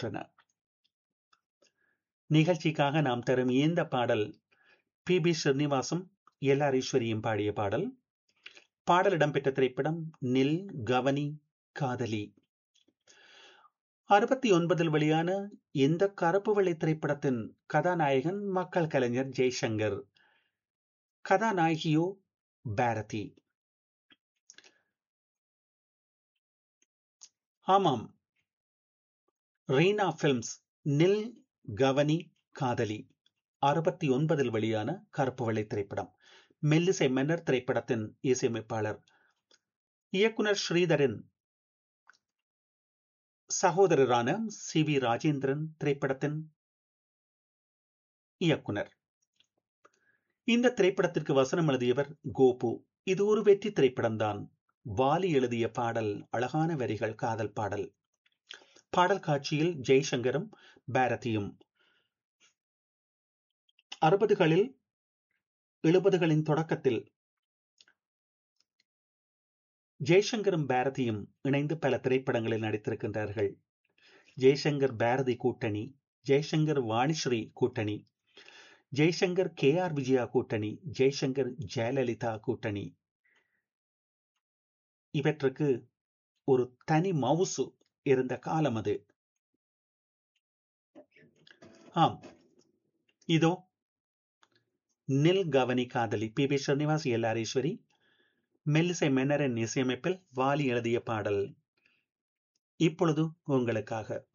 இடம்பெற்றன நிகழ்ச்சிக்காக நாம் தரும் இந்த பாடல் பி பி ஸ்ரீனிவாசும் எல் ஆர் ஈஸ்வரியும் பாடிய பாடல் பாடல் இடம்பெற்ற திரைப்படம் நில் கவனி காதலி அறுபத்தி ஒன்பதில் வெளியான இந்த கருப்பு வெள்ளை திரைப்படத்தின் கதாநாயகன் மக்கள் கலைஞர் ஜெய்சங்கர் கதாநாயகியோ பாரதி ஆமாம் ரீனா பிலிம்ஸ் நில் கவனி காதலி அறுபத்தி ஒன்பதில் வெளியான கருப்பு வெள்ளை திரைப்படம் மெல்லிசை மன்னர் திரைப்படத்தின் இசையமைப்பாளர் இயக்குனர் ஸ்ரீதரின் சகோதரரான சி வி ராஜேந்திரன் திரைப்படத்தின் இயக்குனர் இந்த திரைப்படத்திற்கு வசனம் எழுதியவர் கோபு இது ஒரு வெற்றி திரைப்படம்தான் வாலி எழுதிய பாடல் அழகான வரிகள் காதல் பாடல் பாடல் காட்சியில் ஜெய்சங்கரும் பாரதியும் அறுபதுகளில் எழுபதுகளின் தொடக்கத்தில் ஜெய்சங்கரும் பாரதியும் இணைந்து பல திரைப்படங்களில் நடித்திருக்கின்றார்கள் ஜெய்சங்கர் பாரதி கூட்டணி ஜெய்சங்கர் வாணிஸ்ரீ கூட்டணி ஜெய்சங்கர் கே ஆர் விஜயா கூட்டணி ஜெய்சங்கர் ஜெயலலிதா கூட்டணி இவற்றுக்கு ஒரு தனி மவுசு இருந்த காலம் அது ஆம் இதோ நில் கவனி காதலி பி பி ஸ்ரீனிவாஸ் எல் ஆரீஸ்வரி மெல்லிசை மென்னரின் இசையமைப்பில் வாலி எழுதிய பாடல் இப்பொழுது உங்களுக்காக